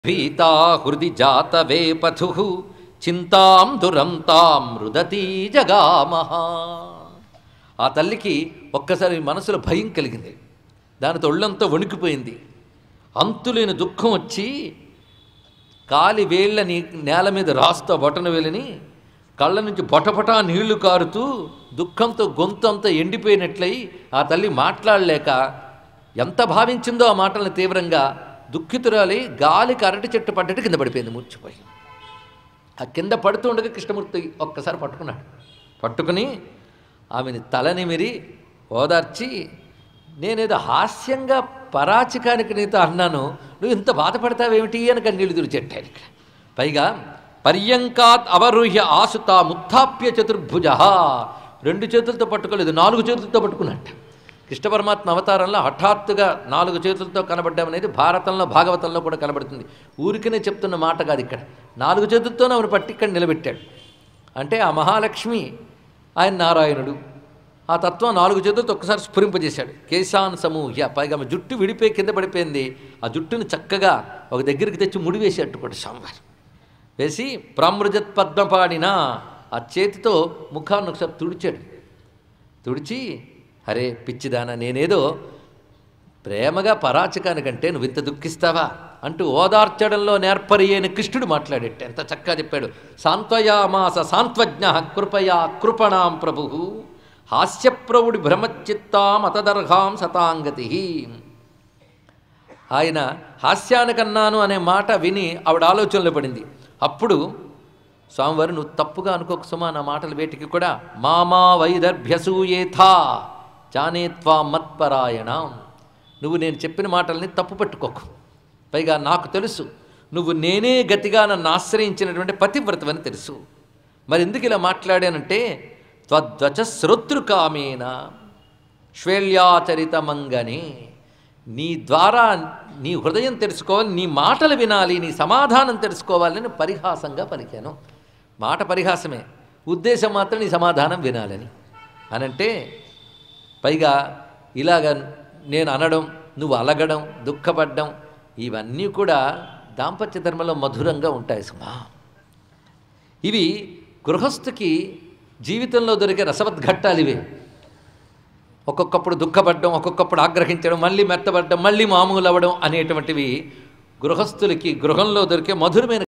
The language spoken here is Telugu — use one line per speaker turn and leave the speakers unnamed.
భీతా హృది జాత వేపథు చింతాం దురంతాం రుదతీ జగామహ ఆ తల్లికి ఒక్కసారి మనసులో భయం కలిగింది దానితో ఒళ్ళంతా వణికిపోయింది అంతులేని దుఃఖం వచ్చి కాలి వేళ్ళని నేల మీద రాస్తా బొటన వేలని కళ్ళ నుంచి బొటబొటా నీళ్లు కారుతూ దుఃఖంతో గొంతు అంతా ఎండిపోయినట్లయి ఆ తల్లి మాట్లాడలేక ఎంత భావించిందో ఆ మాటలను తీవ్రంగా దుఃఖితురాలి గాలికి అరటి చెట్టు పడ్డట్టు కింద పడిపోయింది మూర్చిపోయి ఆ కింద పడుతూ ఉండగా కృష్ణమూర్తి ఒక్కసారి పట్టుకున్నాడు పట్టుకుని ఆమెని తలనిమిరి ఓదార్చి నేనేదో హాస్యంగా పరాచికానికి నీతో అన్నాను నువ్వు ఇంత బాధపడతావేమిటి అని కన్నీళ్ళు తుడిచెట్టాడు ఇక్కడ పైగా పర్యంకాత్ అవరుహ్య ఆసుత ముత్థాప్య చతుర్భుజ రెండు చేతులతో పట్టుకోలేదు నాలుగు చేతులతో పట్టుకున్నట్ట కృష్ణ పరమాత్మ అవతారంలో హఠాత్తుగా నాలుగు చేతులతో కనబడ్డామనేది భారతంలో భాగవతంలో కూడా కనబడుతుంది ఊరికనే చెప్తున్న మాట కాదు ఇక్కడ నాలుగు చేతులతోనే ఆమెను పట్టి ఇక్కడ నిలబెట్టాడు అంటే ఆ మహాలక్ష్మి ఆయన నారాయణుడు ఆ తత్వం నాలుగు చేతులతో ఒక్కసారి స్ఫురింపజేశాడు కేశాన్ సమూహ్య పైగా ఆమె జుట్టు విడిపోయి కింద పడిపోయింది ఆ జుట్టుని చక్కగా ఒక దగ్గరికి తెచ్చి ముడివేసేట్టు కూడా సాంబార్ వేసి ప్రామృజత్ పద్మపాడిన ఆ చేతితో ముఖాన్ని ఒకసారి తుడిచాడు తుడిచి అరే పిచ్చిదానా నేనేదో ప్రేమగా పరాచకానికంటే నువ్వు ఇంత దుఃఖిస్తావా అంటూ ఓదార్చడంలో నేర్పరి అయిన కృష్ణుడు మాట్లాడేట్టు ఎంత చక్కగా చెప్పాడు సాంత్వయామాస సాంత్వజ్ఞ కృపయా కృపణాం ప్రభు హాస్యప్రవుడి భ్రమచిత్తాం అతదర్హాం సతాంగతి ఆయన హాస్యానికన్నాను అనే మాట విని ఆవిడ ఆలోచనలో పడింది అప్పుడు స్వామివారు నువ్వు తప్పుగా అనుకోక సుమా నా మాటలు వేటికి కూడా మామా వైదర్భ్యసూయేథా జానేత్వా మత్పరాయణ నువ్వు నేను చెప్పిన మాటల్ని తప్పు పట్టుకోకు పైగా నాకు తెలుసు నువ్వు నేనే గతిగా నన్ను ఆశ్రయించినటువంటి పతివ్రతవని తెలుసు మరి ఎందుకు ఇలా మాట్లాడానంటే త్వద్వచ శ్రోతృకామేన శ్వేళ్యాచరితమంగని నీ ద్వారా నీ హృదయం తెలుసుకోవాలి నీ మాటలు వినాలి నీ సమాధానం తెలుసుకోవాలని పరిహాసంగా పలికాను మాట పరిహాసమే ఉద్దేశం మాత్రం నీ సమాధానం వినాలని అనంటే పైగా ఇలాగ నేను అనడం నువ్వు అలగడం దుఃఖపడ్డం ఇవన్నీ కూడా దాంపత్య ధర్మంలో మధురంగా ఉంటాయి సుమా ఇవి గృహస్థుకి జీవితంలో దొరికే రసవద్ఘట్టాలు ఇవే ఒక్కొక్కప్పుడు దుఃఖపడడం ఒక్కొక్కప్పుడు ఆగ్రహించడం మళ్ళీ మెత్తబడడం మళ్ళీ మామూలు అవ్వడం అనేటువంటివి గృహస్థులకి గృహంలో దొరికే మధురమైన